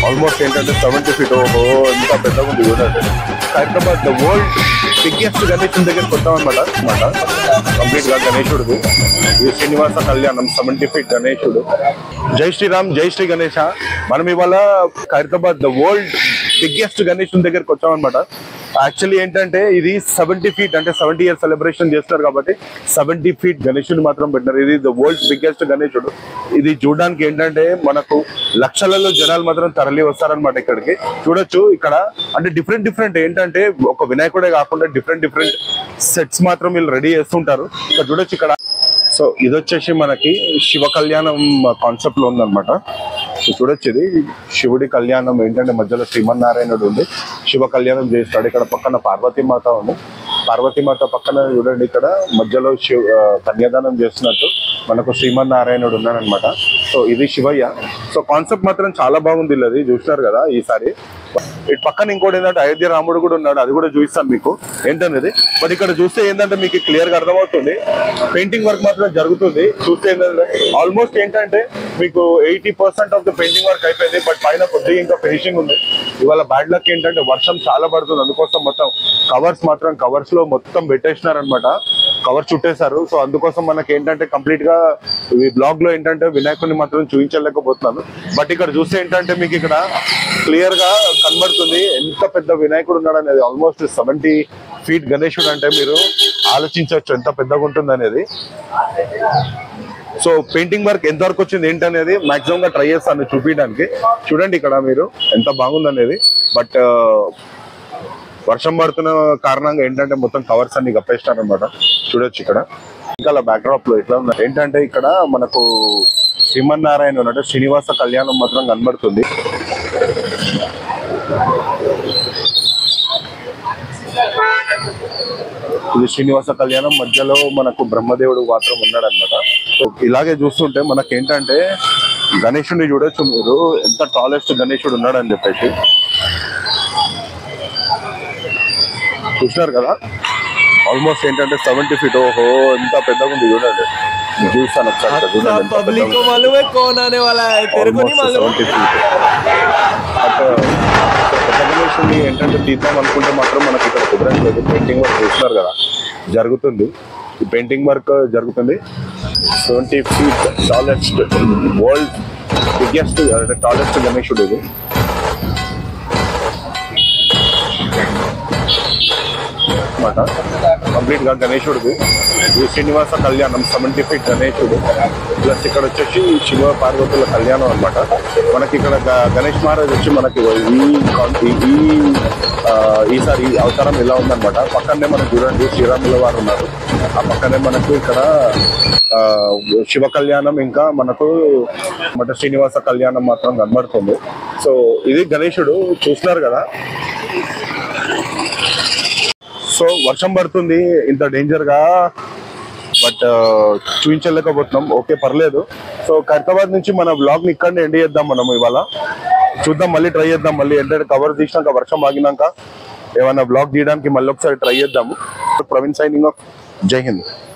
Almost ఏంటంటే seventy feet ఓహో ఎంత పెద్దగా ఉంది చూడండి Hyderabad the world biggest Ganesh దగ్గరికి వచ్చాం అనమాట అనమాట కంప్లీట్ గా గణేశుడు ఇది శ్రీనివాస కళ్యాణం సెవెంటీ ఫీట్ గణేశుడు జై శ్రీరామ్ జై శ్రీ గణేష మనం ఇవాళ Hyderabad the world biggest Ganesh దగ్గరికి వచ్చాం అనమాట యాక్చువల్లీ ఏంటంటే ఇది సెవెంటీ ఫీట్ అంటే సెవెంటీ ఇయర్స్ సెలబ్రేషన్ చేస్తారు కాబట్టి సెవెంటీ ఫీట్ గణేశుని మాత్రం పెట్టినారు ఇది ద వరల్డ్ బిగ్గెస్ట్ గణేశుడు ఇది చూడడానికి ఏంటంటే మనకు లక్షలలో జనాలు మాత్రం తరలి వస్తారనమాట ఇక్కడికి చూడొచ్చు ఇక్కడ అంటే డిఫరెంట్ డిఫరెంట్ ఏంటంటే ఒక వినాయకుడే కాకుండా డిఫరెంట్ డిఫరెంట్ సెట్స్ మాత్రం వీళ్ళు రెడీ చేస్తుంటారు ఇక్కడ చూడొచ్చు ఇక్కడ సో ఇది వచ్చేసి మనకి శివ కళ్యాణం కాన్సెప్ట్ లో ఉందన్నమాట సో చూడొచ్చు ఇది శివుడి కళ్యాణం ఏంటంటే మధ్యలో శ్రీమన్నారాయణుడు ఉంది శివ కళ్యాణం చేస్తాడు ఇక్కడ పక్కన పార్వతీమాత ఉంది పార్వతీమాత పక్కన చూడండి ఇక్కడ మధ్యలో శివ ఆ, కన్యాదానం చేస్తున్నట్టు మనకు శ్రీమన్నారాయణుడు ఉన్నాడనమాట సో ఇది శివయ్య సో కాన్సెప్ట్ మాత్రం చాలా బాగుంది అది చూసినారు కదా ఈసారి ఇటు పక్కన ఇంకోటి ఏంటంటే అయోధ్య రాముడు కూడా ఉన్నాడు అది కూడా చూపిస్తాను మీకు ఏంటనేది బట్ ఇక్కడ చూస్తే ఏంటంటే మీకు క్లియర్ గా అర్థమవుతుంది పెయింటింగ్ వర్క్ మాత్రం జరుగుతుంది చూస్తే ఏంటంటే ఆల్మోస్ట్ ఏంటంటే మీకు eighty percent of the painting work అయిపోయింది బట్ పైన కొద్దిగా ఇంకా ఫినిషింగ్ ఉంది ఇవాళ బ్యాడ్ లక్ ఏంటంటే వర్షం చాలా పడుతుంది అందుకోసం మొత్తం కవర్స్ మాత్రం కవర్స్ లో మొత్తం పెట్టేసినారనమాట కవర్ చుట్టేశారు సో అందుకోసం మనకి ఏంటంటే కంప్లీట్ గా ఈ బ్లాగ్ లో ఏంటంటే వినాయకుడిని మాత్రం చూపించలేకపోతున్నాను బట్ ఇక్కడ చూస్తే ఏంటంటే మీకు ఇక్కడ క్లియర్ గా కనబడుతుంది ఎంత పెద్ద వినాయకుడు ఉన్నాడు అనేది ఆల్మోస్ట్ సెవెంటీ ఫీట్ గణేశుడు అంటే మీరు ఆలోచించవచ్చు ఎంత పెద్దగా ఉంటుంది అనేది సో పెయింటింగ్ వర్క్ ఎంత వరకు వచ్చింది ఏంటనేది మాక్సిమం గా ట్రై చేస్తాను చూపించడానికి చూడండి ఇక్కడ మీరు ఎంత బాగుంది అనేది బట్ వర్షం పడుతున్న కారణంగా ఏంటంటే మొత్తం కవర్స్ అన్ని కప్పేసినారు అనమాట చూడొచ్చు ఇక్కడ ఇంకా అలా బ్యాక్డ్రాప్ లో ఇట్లా ఉంది ఏంటంటే ఇక్కడ మనకు శ్రీమన్నారాయణ ఉన్నట్టు శ్రీనివాస కళ్యాణం మాత్రం కనబడుతుంది ఇది శ్రీనివాస కళ్యాణం మధ్యలో మనకు బ్రహ్మదేవుడు మాత్రం ఉన్నాడు అనమాట ఇలాగే చూస్తుంటే మనకి ఏంటంటే గణేశుడిని చూడొచ్చు మీరు ఎంత టాలెస్ట్ గణేశుడు ఉన్నాడు అని చెప్పేసి చూసినారు కదా ఆల్మోస్ట్ ఏంటంటే సెవెంటీ ఫీట్ ఓహో ఎంత పెద్దగా ఉంది చూడండి నేను చూస్తాను ఒకసారి ఇక్కడ చూడండి ఎంత पब्लिक పెద్దగా को ఉంది. मालूम है कौन आने वाला है तेरे को नहीं Almost मालूम 70 feet. బట్ పెద్ద గణేశుడిని ఏంటంటే తీద్దాం అనుకుంటే మాత్రం మనకి ఇక్కడ కుదరట్లేదు పెయింటింగ్ వర్క్ చేస్తున్నారు కదా జరుగుతుంది ఈ పెయింటింగ్ వర్క్ జరుగుతుంది seventy feet tallest world biggest అంటే టాలెస్ట్ గణేశుడు ఇది అనమాట కంప్లీట్ గా గణేశుడిది ఇది శ్రీనివాస కళ్యాణం సెవెంటీ ఫీట్ గణేశుడు ప్లస్ ఇక్కడ వచ్చేసి శివ పార్వతుల కళ్యాణం అన్నమాట మనకి ఇక్కడ గ- గణేష్ మహారాజ్ వచ్చి మనకి ఈ కాన్- ఈ- ఈ ఆ, ఈసారి ఈ అవతారం ఇలా ఉందన్నమాట పక్కనే మనకు చూడండి శ్రీరాముల వారు ఉన్నారు ఆ పక్కనే మనకు ఇక్కడ ఆ, శివ కళ్యాణం ఇంకా మనకు మట శ్రీనివాస కళ్యాణం మాత్రం కనబడుతుంది సో ఇది గణేశుడు చూస్తున్నారు కదా సో వర్షం పడుతుంది ఇంత డేంజర్ గా బట్ చూపించలేకపోతున్నాం ఓకే పర్లేదు సో ఖైరతాబాద్ నుంచి మన బ్లాగ్ ని ఇక్కడనే ఎండ్ చేద్దాం మనం ఇవాళ చూద్దాం మళ్ళీ ట్రై చేద్దాం మళ్ళీ ఏంటంటే కవర్ తీసినాక వర్షం ఆగినాక ఏమైనా బ్లాగ్ తీయడానికి మళ్ళీ ఒకసారి ట్రై చేద్దాము ప్రవీణ్ సైనింగ్ ఆఫ్ జై హింద్